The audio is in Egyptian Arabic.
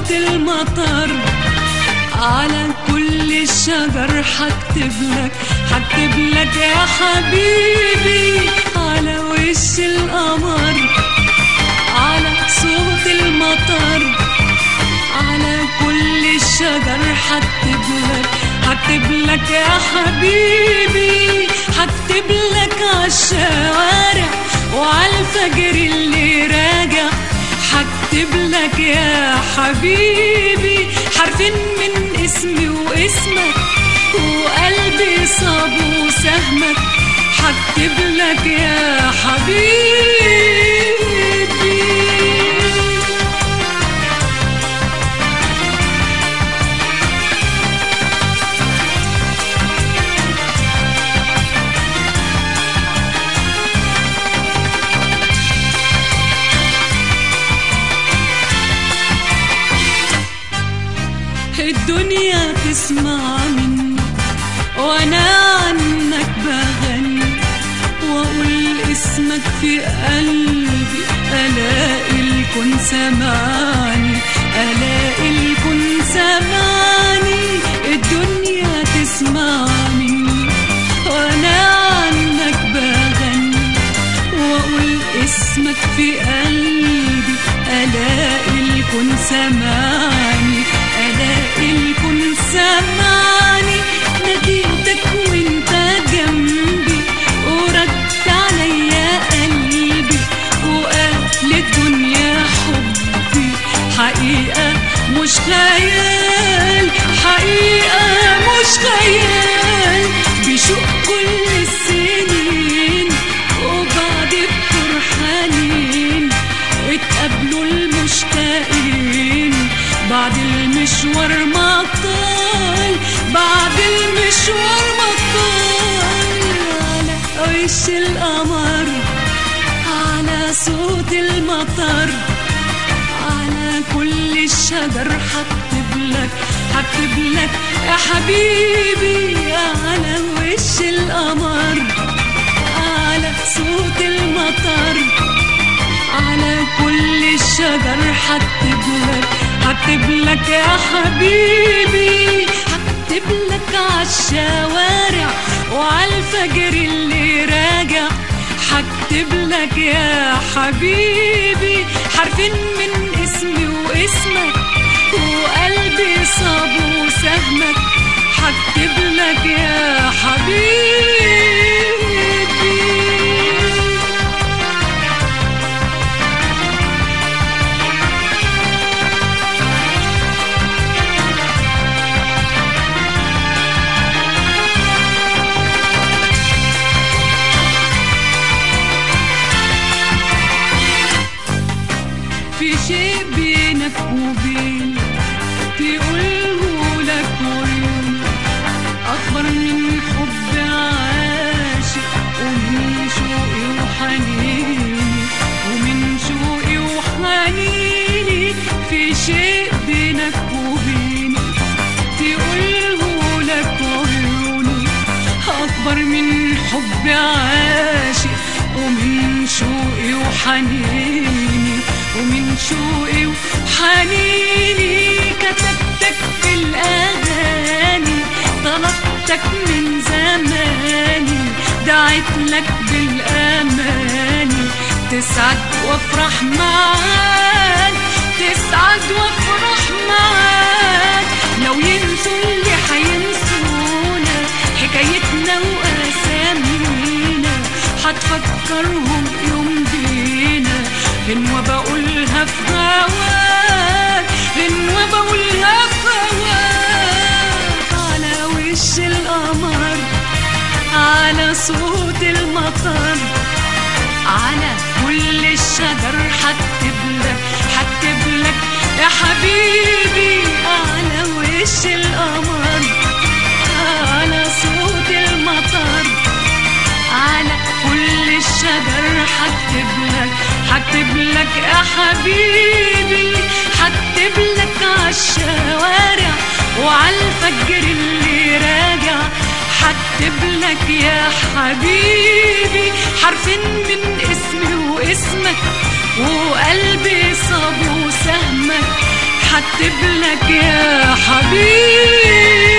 صوت المطر على كل الشجر حكتب لك حكتب لك يا حبيبي على وش القمر على صوت المطر على كل الشجر حكتب لك حكتب لك يا حبيبي حكتب لك عالشوارع وعالفجر اللي راجع حكتب لك يا حبيبي حرفين من اسمي واسمك وقلبي صاب وسهمك حكتب لك يا حبيبي الدنيا تسمع مني وانا عنك بغني واقول اسمك في قلبي الاقي الكون سمعني الاقي الكون سمعني الدنيا تسمع مني وانا عنك بغني واقول اسمك في قلبي الاقي الكون سمعني الاقي الكون سمعني ناديتك وانت جنبي ورد عليا قلبي وقال للدنيا حبي حقيقة مش خيال حقيقة مش خيال بشوق كل السنين وبعد بطر حنين اتقابلوا المشتاقين بعد المشوار ما طال بعد المشوار ما طال على وش القمر على صوت المطر على كل الشجر حكتب لك حكتب لك يا حبيبي على وش القمر على صوت المطر على كل الشجر حكتب لك حكتب لك يا حبيبي حكتب لك عالشوارع وعالفجر اللي راجع حكتب لك يا حبيبي حرفين من اسمي واسمك وقلبي صاب وسهمك حكتب لك يا حبيبي في شيء بينك وبين تقوله لك عيون أكبر من حب عاشق ومن شوقي وحنيني ومن شوقي وحنيني في شيء بينك وبيني تقوله لك عيوني أكبر من حب عاشق ومن شوقي وحنيني ومن شوقي وحنيني كتبتك في الأغاني طلبتك من زماني دعيت لك بالأماني تسعد وافرح معاك تسعد وافرح معاك لو ينسوا اللي حينسونا حكايتنا وأسامينا هتفكرهم يوم بينا غنوة بقولها في هواك غنوة بقولها في هواك على وش القمر على صوت المطر على كل الشجر حكتب لك حكتب لك يا حبيبي على وش القمر على صوت المطر على كل الشجر حكتب لك حكتب لك يا حبيبي حكتب لك عالشوارع وعالفجر اللي راجع حكتب لك يا حبيبي حرفين من اسمي واسمك وقلبي صاب وسهمك هكتب لك يا حبيبي